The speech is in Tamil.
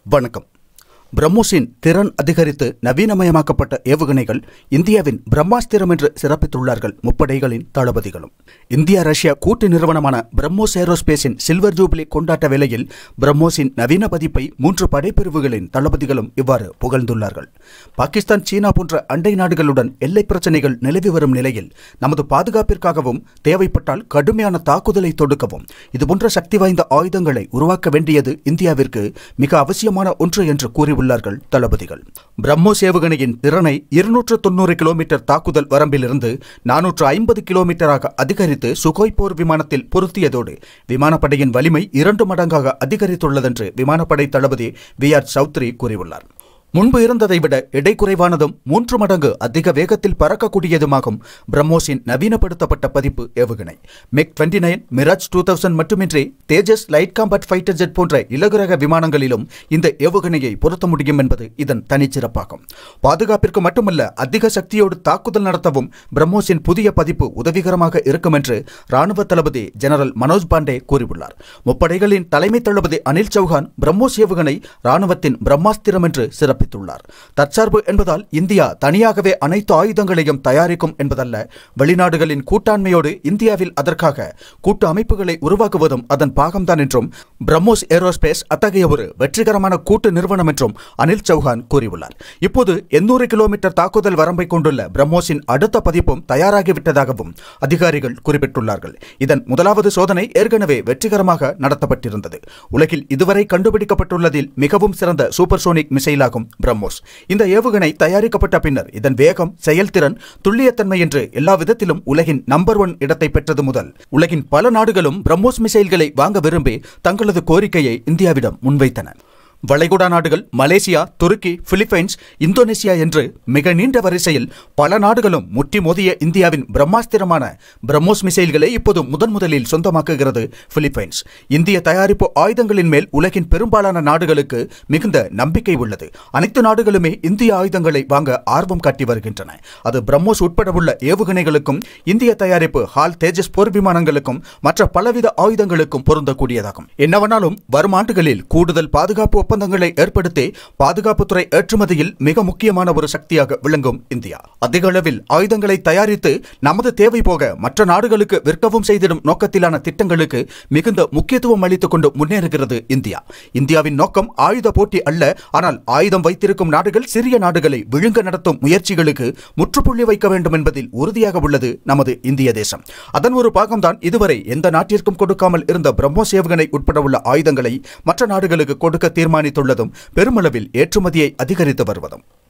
வணக்கம் பிரம்மோஸின் திறன் அதிகரித்து நவீனமயமாக்கப்பட்ட ஏவுகணைகள் இந்தியாவின் பிரம்மாஸ்திரம் என்று சிறப்பித்துள்ளார்கள் முப்படைகளின் தளபதிகளும் இந்தியா ரஷ்யா கூட்டு நிறுவனமான பிரம்மோஸ் ஏரோஸ்பேஸின் சில்வர் ஜூபிலி கொண்டாட்ட வேளையில் பிரம்மோஸின் நவீன பதிப்பை மூன்று படைப்பிரிவுகளின் தளபதிகளும் இவ்வாறு புகழ்ந்துள்ளார்கள் பாகிஸ்தான் சீனா போன்ற அண்டை நாடுகளுடன் எல்லை பிரச்சனைகள் நிலவி வரும் நிலையில் நமது பாதுகாப்பிற்காகவும் தேவைப்பட்டால் கடுமையான தாக்குதலை தொடுக்கவும் இதுபோன்ற சக்தி வாய்ந்த ஆயுதங்களை உருவாக்க வேண்டியது இந்தியாவிற்கு மிக அவசியமான ஒன்று என்று கூறியுள்ளார்கள் தளபதிகள் பிரம்மோஸ் ஏவுகணையின் திறனை இருநூற்று தொண்ணூறு கிலோமீட்டர் தாக்குதல் வரம்பிலிருந்து நானூற்று ஐம்பது கிலோமீட்டராக அதிகரித்து சுகோய் போர் விமானத்தில் பொருத்தியதோடு விமானப்படையின் வலிமை இரண்டு மடங்காக அதிகரித்துள்ளதென்று விமானப்படை தளபதி வி ஆர் சௌத்ரி கூறியுள்ளார் முன்பு இருந்ததை விட எடை குறைவானதும் மூன்று மடங்கு அதிக வேகத்தில் பறக்கக்கூடியதுமாகும் பிரம்மோஸின் நவீனப்படுத்தப்பட்ட பதிப்பு ஏவுகணை MiG twenty nine Mirage two thousand மட்டுமின்றி Tejas light combat fighter jet போன்ற இலகுரக விமானங்களிலும் இந்த ஏவுகணையை பொருத்த முடியும் என்பது இதன் தனிச்சிறப்பாகும் பாதுகாப்பிற்கு மட்டுமல்ல அதிக சக்தியோடு தாக்குதல் நடத்தவும் பிரம்மோஸின் புதிய பதிப்பு உதவிகரமாக இருக்கும் என்று ராணுவ தளபதி ஜெனரல் மனோஜ் பாண்டே கூறியுள்ளார் முப்படைகளின் தலைமை தளபதி அனில் சௌஹான் பிரம்மோஸ் ஏவுகணை ராணுவத்தின் பிரம்மாஸ்திரம் என்று சிறப்பித்தார் சிறப்பித்துள்ளார் தற்சார்பு என்பதால் இந்தியா தனியாகவே அனைத்து ஆயுதங்களையும் தயாரிக்கும் என்பதல்ல வெளிநாடுகளின் கூட்டாண்மையோடு இந்தியாவில் அதற்காக கூட்டு அமைப்புகளை உருவாக்குவதும் அதன் பாகம்தான் என்றும் பிரம்மோஸ் ஏரோஸ்பேஸ் அத்தகைய ஒரு வெற்றிகரமான கூட்டு நிறுவனம் என்றும் அனில் சௌஹான் கூறியுள்ளார் இப்போது எண்ணூறு கிலோமீட்டர் தாக்குதல் வரம்பை கொண்டுள்ள பிரம்மோஸின் அடுத்த பதிப்பும் தயாராகிவிட்டதாகவும் அதிகாரிகள் குறிப்பிட்டுள்ளார்கள் இதன் முதலாவது சோதனை ஏற்கனவே வெற்றிகரமாக நடத்தப்பட்டிருந்தது உலகில் இதுவரை கண்டுபிடிக்கப்பட்டுள்ளதில் மிகவும் சிறந்த சூப்பர்சோனிக் மிசைலாகும் பிரம்மோஸ் இந்த ஏவுகணை தயாரிக்கப்பட்ட பின்னர் இதன் வேகம் செயல்திறன் துல்லியத்தன்மை என்று எல்லா விதத்திலும் உலகின் நம்பர் ஒன் இடத்தை பெற்றது முதல் உலகின் பல நாடுகளும் பிரம்மோஸ் மிசைல்களை வாங்க விரும்பி தங்களது கோரிக்கையை இந்தியாவிடம் முன்வைத்தன வளைகுடா நாடுகள் மலேசியா துருக்கி பிலிப்பைன்ஸ் இந்தோனேசியா என்று மிக நீண்ட வரிசையில் பல நாடுகளும் முற்றி மோதிய இந்தியாவின் பிரம்மாஸ்திரமான பிரம்மோஸ் மிசைல்களை இப்போது முதன் முதலில் சொந்தமாக்குகிறது பிலிப்பைன்ஸ் இந்திய தயாரிப்பு ஆயுதங்களின் மேல் உலகின் பெரும்பாலான நாடுகளுக்கு மிகுந்த நம்பிக்கை உள்ளது அனைத்து நாடுகளுமே இந்திய ஆயுதங்களை வாங்க ஆர்வம் காட்டி வருகின்றன அது பிரம்மோஸ் உட்பட உள்ள ஏவுகணைகளுக்கும் இந்திய தயாரிப்பு ஹால் தேஜஸ் போர் விமானங்களுக்கும் மற்ற பலவித ஆயுதங்களுக்கும் பொருந்தக்கூடியதாகும் என்னவென்னாலும் வரும் ஆண்டுகளில் கூடுதல் பாதுகாப்பு ஒப்பந்தங்களை ஏற்படுத்தி பாதுகாப்புத்துறை ஏற்றுமதியில் மிக முக்கியமான ஒரு சக்தியாக விளங்கும் இந்தியா அதிக அளவில் ஆயுதங்களை தயாரித்து நமது தேவை போக மற்ற நாடுகளுக்கு விற்கவும் செய்திடும் நோக்கத்திலான திட்டங்களுக்கு மிகுந்த முக்கியத்துவம் அளித்துக் கொண்டு முன்னேறுகிறது இந்தியா இந்தியாவின் நோக்கம் ஆயுத போட்டி அல்ல ஆனால் ஆயுதம் வைத்திருக்கும் நாடுகள் சிறிய நாடுகளை விழுங்க நடத்தும் முயற்சிகளுக்கு முற்றுப்புள்ளி வைக்க வேண்டும் என்பதில் உறுதியாக உள்ளது நமது இந்திய தேசம் அதன் ஒரு பாகம்தான் இதுவரை எந்த நாட்டிற்கும் கொடுக்காமல் இருந்த பிரம்மோஸ் ஏவுகணை உட்பட உள்ள ஆயுதங்களை மற்ற நாடுகளுக்கு கொடுக்க தீர்மானித்துள்ளதும் பெருமளவில் ஏற்றுமதியை அதிகரித்து வருவதும்